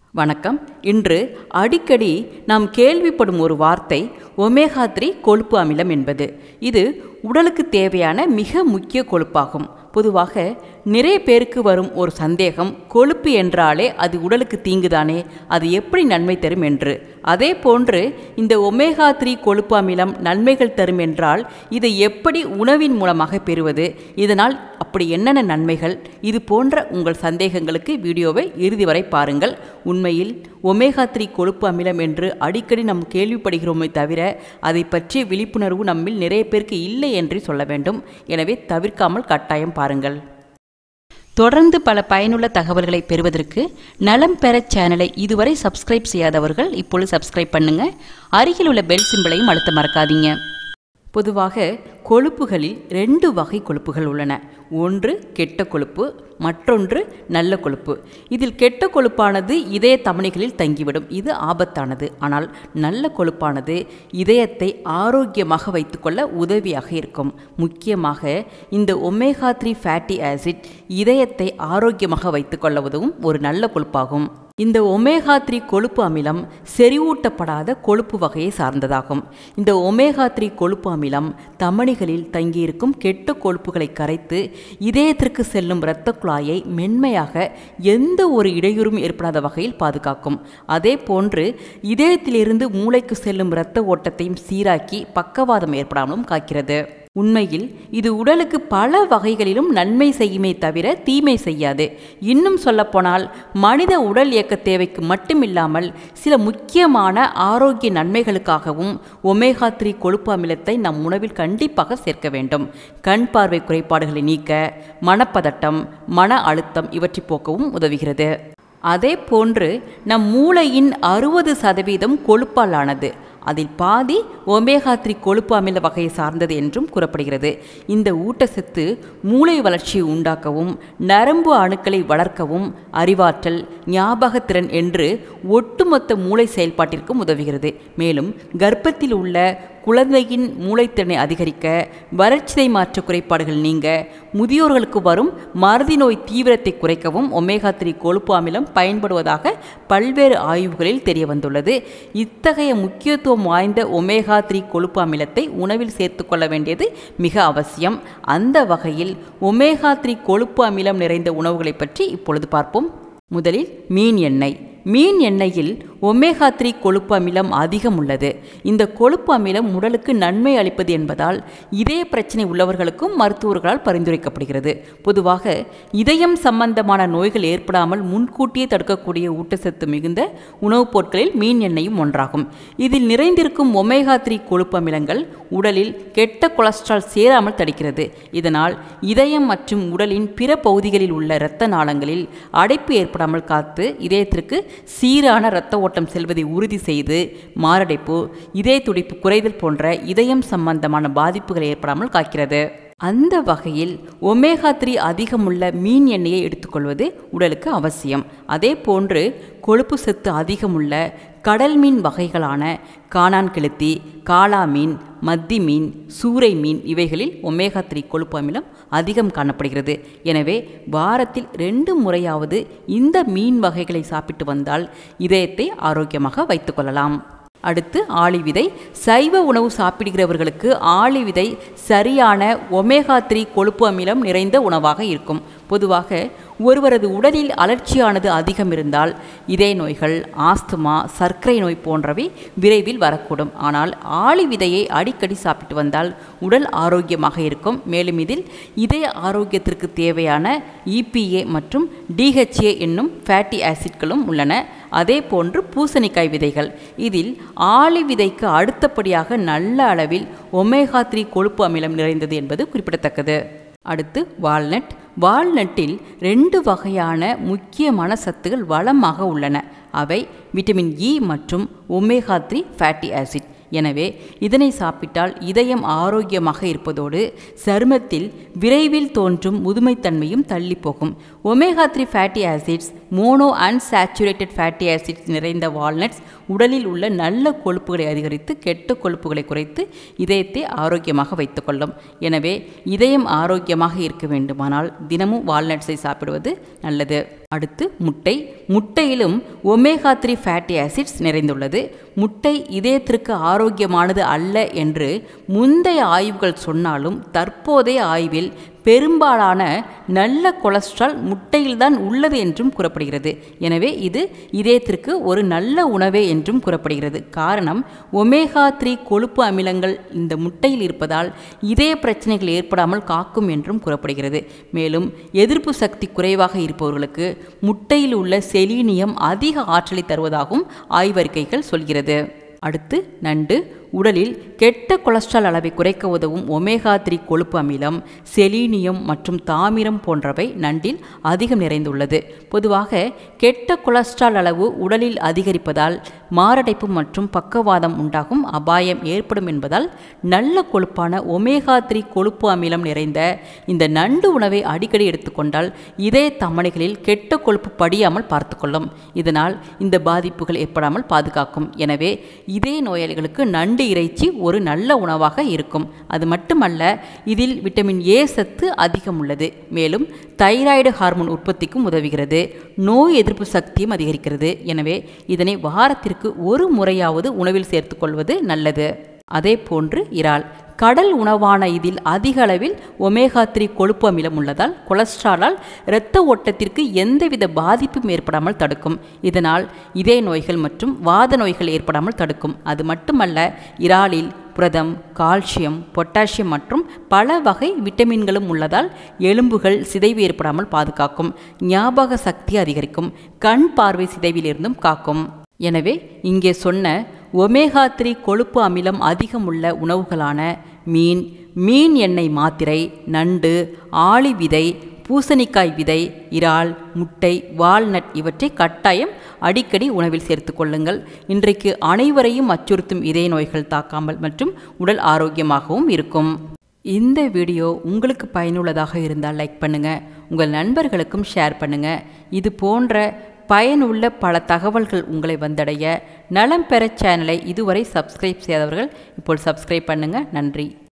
வணக்கம் இன்று அடிக்கடி நாம் கேள்விப்படும் ஒரு வார்த்தை ஒமேகா த்ரீ கொழுப்பு அமிலம் என்பது இது உடலுக்கு தேவையான மிக முக்கிய கொழுப்பாகும் பொதுவாக நிறைய பேருக்கு வரும் ஒரு சந்தேகம் கொழுப்பு என்றாலே அது உடலுக்கு தீங்குதானே அது எப்படி நன்மை தரும் என்று அதே போன்று இந்த ஒமேகா த்ரீ கொழுப்பு அமிலம் நன்மைகள் தரும் என்றால் இதை எப்படி உணவின் மூலமாக பெறுவது இதனால் அப்படி என்னென்ன நன்மைகள் இது போன்ற உங்கள் சந்தேகங்களுக்கு வீடியோவை இறுதி வரை பாருங்கள் உண்மையில் ஒமேகா த்ரீ கொழுப்பு அமிலம் என்று அடிக்கடி நாம் கேள்விப்படுகிறோமே தவிர அதை பற்றிய விழிப்புணர்வு நம்மில் நிறைய பேருக்கு இல்லை என்று சொல்ல வேண்டும் எனவே தவிர்க்காமல் கட்டாயம் பாருங்கள் தொடர்ந்து பல பயனுள்ள தகவல்களை பெறுவதற்கு நலம் பெற சேனலை இதுவரை சப்ஸ்கிரைப் செய்யாதவர்கள் இப்பொழுது சப்ஸ்கிரைப் பண்ணுங்க அருகில் உள்ள பெல் சிம்பிளையும் அழுத்த மறக்காதீங்க பொதுவாக கொழுப்புகளில் ரெண்டு வகை கொழுப்புகள் உள்ளன ஒன்று கெட்ட கொழுப்பு மற்றொன்று நல்ல கொழுப்பு இதில் கெட்ட கொழுப்பானது இதய தமனிகளில் தங்கிவிடும் இது ஆபத்தானது ஆனால் நல்ல கொழுப்பானது இதயத்தை ஆரோக்கியமாக வைத்துக்கொள்ள உதவியாக இருக்கும் முக்கியமாக இந்த ஒமேகா த்ரீ ஃபேட்டி ஆசிட் இதயத்தை ஆரோக்கியமாக வைத்துக்கொள்ள உதவும் ஒரு நல்ல கொழுப்பாகும் இந்த ஒமேகா த்ரீ கொழுப்பு அமிலம் செறிவூட்டப்படாத கொழுப்பு வகையை சார்ந்ததாகும் இந்த ஒமேகா த்ரீ கொழுப்பு அமிலம் தமனிகளில் தங்கியிருக்கும் கெட்ட கொழுப்புகளை கரைத்து இதயத்திற்கு செல்லும் இரத்த குழாயை மென்மையாக எந்த ஒரு இடையூறும் ஏற்படாத வகையில் பாதுகாக்கும் அதே போன்று இதயத்திலிருந்து மூளைக்கு செல்லும் இரத்த ஓட்டத்தையும் சீராக்கி பக்கவாதம் ஏற்படாமலும் காக்கிறது உண்மையில் இது உடலுக்கு பல வகைகளிலும் நன்மை செய்யுமே தவிர தீமை செய்யாது இன்னும் சொல்லப்போனால் மனித உடல் இயக்க தேவைக்கு மட்டுமில்லாமல் சில முக்கியமான ஆரோக்கிய நன்மைகளுக்காகவும் ஒமேகா த்ரீ கொழுப்பு அமிலத்தை நம் உணவில் கண்டிப்பாக சேர்க்க வேண்டும் கண் பார்வை குறைபாடுகளை நீக்க மனப்பதட்டம் மன அழுத்தம் இவற்றை போக்கவும் உதவுகிறது அதே போன்று நம் மூளையின் அறுபது சதவீதம் கொழுப்பால் ஆனது அதில் பாதி ஒமேகா த்ரீ கொழுப்பு அமில வகையை சார்ந்தது என்றும் கூறப்படுகிறது இந்த ஊட்டச்சத்து மூளை வளர்ச்சியை உண்டாக்கவும் நரம்பு அணுக்களை வளர்க்கவும் அறிவாற்றல் ஞாபகத்திறன் என்று ஒட்டுமொத்த மூளை செயல்பாட்டிற்கும் உதவுகிறது மேலும் கர்ப்பத்தில் உள்ள குழந்தையின் மூளைத்திறனை அதிகரிக்க வறட்சிதை மாற்ற குறைபாடுகள் நீங்க முதியோர்களுக்கு வரும் மருதி நோய் தீவிரத்தை குறைக்கவும் ஒமேகா த்ரீ கொழுப்பு அமிலம் பயன்படுவதாக பல்வேறு ஆய்வுகளில் தெரிய வந்துள்ளது இத்தகைய முக்கியத்துவம் வாய்ந்த ஒமேகா த்ரீ கொழுப்பு அமிலத்தை உணவில் சேர்த்து கொள்ள வேண்டியது மிக அவசியம் அந்த வகையில் ஒமேகா த்ரீ கொழுப்பு அமிலம் நிறைந்த உணவுகளை பற்றி இப்பொழுது பார்ப்போம் முதலில் மீன் எண்ணெய் மீன் எண்ணெயில் ஒமேகா த்ரீ கொழுப்பு அமிலம் அதிகம் உள்ளது இந்த கொழுப்பு அமிலம் உடலுக்கு நன்மை அளிப்பது என்பதால் இதய பிரச்சனை உள்ளவர்களுக்கும் மருத்துவர்களால் பரிந்துரைக்கப்படுகிறது பொதுவாக இதயம் சம்பந்தமான நோய்கள் ஏற்படாமல் முன்கூட்டியே தடுக்கக்கூடிய ஊட்டச்சத்து மிகுந்த உணவுப் பொருட்களில் மீன் எண்ணெயும் ஒன்றாகும் இதில் நிறைந்திருக்கும் ஒமேகா த்ரீ கொழுப்பு அமிலங்கள் உடலில் கெட்ட கொலஸ்ட்ரால் சேராமல் தடுக்கிறது இதனால் இதயம் மற்றும் உடலின் பிற பகுதிகளில் உள்ள இரத்த நாளங்களில் அடைப்பு ஏற்படாமல் காத்து இதயத்திற்கு சீரான இரத்த ஓட்டம் செல்வதை உறுதி செய்து மாரடைப்பு இதய துடிப்பு குறைதல் போன்ற இதயம் சம்பந்தமான பாதிப்புகள் ஏற்படாமல் காக்கிறது அந்த வகையில் ஒமேகா த்ரீ அதிகமுள்ள மீன் எண்ணெயை எடுத்துக்கொள்வது உடலுக்கு அவசியம் அதே போன்று கொழுப்பு சத்து அதிகமுள்ள கடல் மீன் வகைகளான காணான் கெளுத்தி காளா மீன் மத்தி மீன் சூறை மீன் இவைகளில் ஒமேகா த்ரீ கொழுப்பு அமிலம் அதிகம் காணப்படுகிறது எனவே வாரத்தில் ரெண்டு முறையாவது இந்த மீன் வகைகளை சாப்பிட்டு வந்தால் இதயத்தை ஆரோக்கியமாக வைத்துக்கொள்ளலாம் அடுத்து ஆளி விதை சைவ உணவு சாப்பிடுகிறவர்களுக்கு ஆளி விதை சரியான ஒமேகா த்ரீ கொழுப்பு அமிலம் நிறைந்த உணவாக இருக்கும் பொதுவாக ஒருவரது உடலில் அலர்ச்சியானது அதிகம் இருந்தால் இதய நோய்கள் ஆஸ்துமா சர்க்கரை நோய் போன்றவை விரைவில் வரக்கூடும் ஆனால் ஆளி விதையை அடிக்கடி சாப்பிட்டு வந்தால் உடல் ஆரோக்கியமாக இருக்கும் மேலும் இதில் இதய ஆரோக்கியத்திற்கு தேவையான இபிஏ மற்றும் டிஹெச்ஏ என்னும் ஃபேட்டி ஆசிட்களும் உள்ளன அதே போன்று பூசணிக்காய் விதைகள் இதில் ஆளி விதைக்கு அடுத்தபடியாக நல்ல அளவில் ஒமேகா த்ரீ கொழுப்பு அமிலம் நிறைந்தது என்பது குறிப்பிடத்தக்கது அடுத்து வால்நட் வால்நட்டில் ரெண்டு வகையான முக்கியமான சத்துகள் வளமாக உள்ளன அவை விட்டமின் இ மற்றும் ஒமேகா த்ரீ ஃபேட்டி ஆசிட் எனவே இதனை சாப்பிட்டால் இதயம் ஆரோக்கியமாக இருப்பதோடு சருமத்தில் விரைவில் தோன்றும் முதுமைத்தன்மையும் தள்ளி போகும் omega three fatty acids mono unsaturated fatty acids நிறைந்த வால்நட்ஸ் உடலில் உள்ள நல்ல கொழுப்புகளை அதிகரித்து கெட்ட கொழுப்புகளை குறைத்து இதயத்தை ஆரோக்கியமாக வைத்துக்கொள்ளும் எனவே இதயம் ஆரோக்கியமாக இருக்க வேண்டுமானால் தினமும் வால்நட்ஸை சாப்பிடுவது நல்லது அடுத்து முட்டை முட்டையிலும் ஒமேகா த்ரீ ஃபேட்டி ஆசிட்ஸ் நிறைந்துள்ளது முட்டை இதயத்திற்கு ஆரோக்கியமானது அல்ல என்று முந்தைய ஆய்வுகள் சொன்னாலும் தற்போதைய ஆய்வில் பெரும்பாலான நல்ல கொலஸ்ட்ரால் முட்டையில்தான் உள்ளது என்றும் கூறப்படுகிறது எனவே இது இதயத்திற்கு ஒரு நல்ல உணவே என்றும் கூறப்படுகிறது காரணம் ஒமேகா த்ரீ கொழுப்பு அமிலங்கள் இந்த முட்டையில் இருப்பதால் இதய பிரச்சனைகள் ஏற்படாமல் காக்கும் என்றும் கூறப்படுகிறது மேலும் எதிர்ப்பு சக்தி குறைவாக இருப்பவர்களுக்கு முட்டையில் உள்ள செலீனியம் அதிக ஆற்றலை தருவதாகவும் ஆய்வறிக்கைகள் சொல்கிறது அடுத்து நண்டு உடலில் கெட்ட கொலஸ்ட்ரால் அளவை குறைக்க உதவும் ஒமேகா த்ரீ கொழுப்பு அமிலம் செலீனியம் மற்றும் தாமிரம் போன்றவை நண்டில் அதிகம் நிறைந்துள்ளது பொதுவாக கெட்ட கொலஸ்ட்ரால் அளவு உடலில் அதிகரிப்பதால் மாரடைப்பு மற்றும் பக்கவாதம் உண்டாகும் அபாயம் ஏற்படும் என்பதால் நல்ல கொழுப்பான ஒமேகா த்ரீ கொழுப்பு அமிலம் நிறைந்த இந்த நண்டு உணவை அடிக்கடி எடுத்துக்கொண்டால் இதய தமணிகளில் கெட்ட கொழுப்பு படியாமல் பார்த்துக்கொள்ளும் இதனால் இந்த பாதிப்புகள் ஏற்படாமல் பாதுகாக்கும் எனவே இதய நோயாளிகளுக்கு நண்டு நண்டு இறைச்சி ஒரு நல்ல உணவாக இருக்கும் அது மட்டுமல்ல இதில் விட்டமின் ஏ சத்து அதிகம் உள்ளது மேலும் தைராய்டு ஹார்மோன் உற்பத்திக்கும் உதவுகிறது நோய் எதிர்ப்பு சக்தியும் அதிகரிக்கிறது எனவே இதனை வாரத்திற்கு ஒரு முறையாவது உணவில் சேர்த்துக்கொள்வது நல்லது அதே போன்று இறால் கடல் உணவான இதில் அதிக அளவில் ஒமேகா த்ரீ கொழுப்பு அமிலம் உள்ளதால் கொலஸ்ட்ராலால் இரத்த ஓட்டத்திற்கு எந்தவித பாதிப்பும் ஏற்படாமல் தடுக்கும் இதனால் இதய நோய்கள் மற்றும் வாத நோய்கள் ஏற்படாமல் தடுக்கும் அது மட்டுமல்ல இறாலில் புரதம் கால்சியம் பொட்டாசியம் மற்றும் பல வகை விட்டமின்களும் உள்ளதால் எலும்புகள் சிதைவு ஏற்படாமல் பாதுகாக்கும் ஞாபக சக்தி அதிகரிக்கும் கண் பார்வை சிதைவிலிருந்தும் காக்கும் எனவே இங்கே சொன்ன ஒமேகா த்ரீ கொழுப்பு அமிலம் அதிகம் உள்ள உணவுகளான மீன் மீன் எண்ணெய் மாத்திரை நண்டு ஆளி விதை பூசணிக்காய் விதை இறால் முட்டை வால்நட் இவற்றை கட்டாயம் அடிக்கடி உணவில் சேர்த்து கொள்ளுங்கள் இன்றைக்கு அனைவரையும் அச்சுறுத்தும் இதய நோய்கள் தாக்காமல் மற்றும் உடல் ஆரோக்கியமாகவும் இருக்கும் இந்த வீடியோ உங்களுக்கு பயனுள்ளதாக இருந்தால் லைக் பண்ணுங்கள் உங்கள் நண்பர்களுக்கும் ஷேர் பண்ணுங்கள் இது போன்ற பயனுள்ள பல தகவல்கள் உங்களை வந்தடைய நலம் பெற சேனலை இதுவரை சப்ஸ்கிரைப் செய்தவர்கள் இப்போ சப்ஸ்கிரைப் பண்ணுங்கள் நன்றி